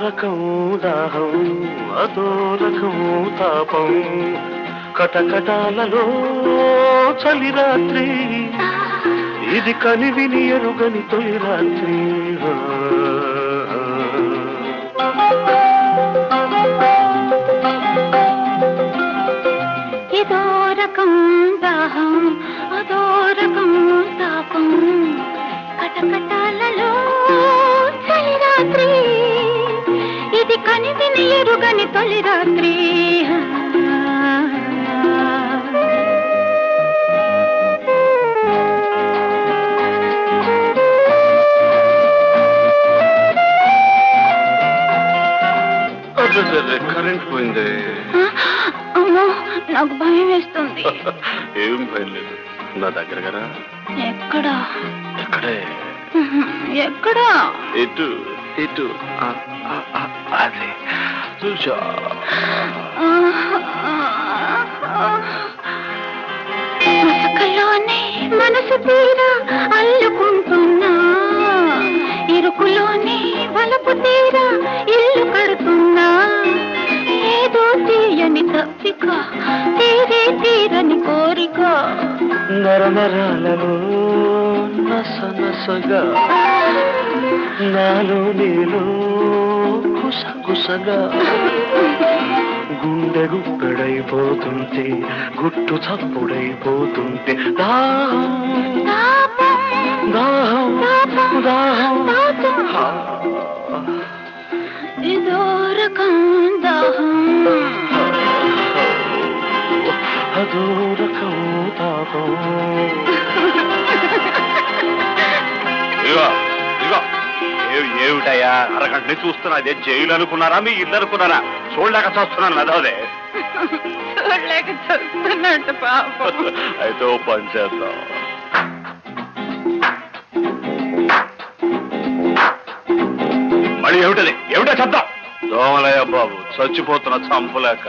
రకం దాహం అదో రకం తాపం కటకటాలలో చలి రాత్రి ఇది కనివిని ఎరుగని తొలి రాత్రి ఇదో రకం దాహం అదో రకం తాపం కటకటాలలో చలి రాత్రి ఇది కనివిని ఎరుగని తొలి రాత్రి అదే కరెంట్ పోయింది అమ్మో నాకు భయం వేస్తుంది ఏం భయం లేదు నా దగ్గర కదా ఎక్కడా ఎక్కడే ఎక్కడా ఇటు ఇటు ఆ, ఆ, ఆ, అదే చూసా మసకలోనే మనసు తీరా అల్లుకుంటున్నా ఇరుకులోనే వలపు తీరా ఇల్లు కడుతున్నా ఏదో తీయని తప్పిక తీరే తీరని కోరిక నర నరాలలో నస నసగా నాలో నీలో కుస కుసగా గుండె గుప్పెడైపోతుంటే గుట్టు చప్పుడైపోతుంటే దాహం తాపం, దాహం తాపం, దాహం తాపం. హా. ఇదో రకం దాహం అదో రకం తాపం ఇదిగో ఇదిగో ఏ- ఏమిటయ్యా అరగంట నుంచి చూస్తున్నా అదే జైలు అనుకున్నారా మీ ఇల్లు అనుకున్నారా చూడలేక చూస్తున్నాను అదోదే చూడలేక చూస్తున్నట్టు పాపం అయితే ఓ పని చేద్దాం మళ్ళీ ఏమిటది ఏమిటో శబ్దం దోమలయ్య బాబు చచ్చిపోతున్న చంపలేక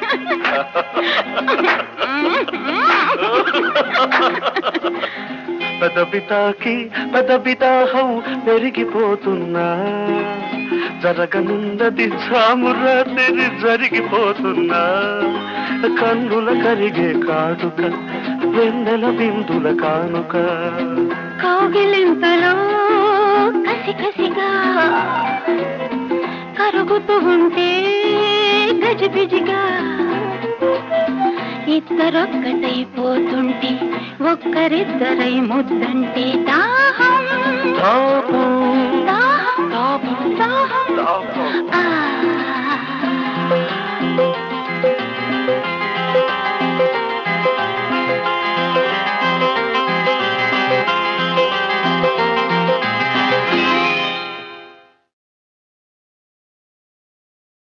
పెదబితాకి పెదబిదాహం పెరిగిపోతున్నా జరగనున్నది సామురాత్రి జరిగిపోతున్నా కన్నుల కరిగే కాటుక వెన్నెల బిందుల కానుక కౌగిలింతలో కసి కసిగా కరుగుతూ ఉంటే గజిబిజిగా ఇద్దరొక్కటైపోతుంటే ఒక్కరిద్దరై ముద్దంటే దాహం తాపం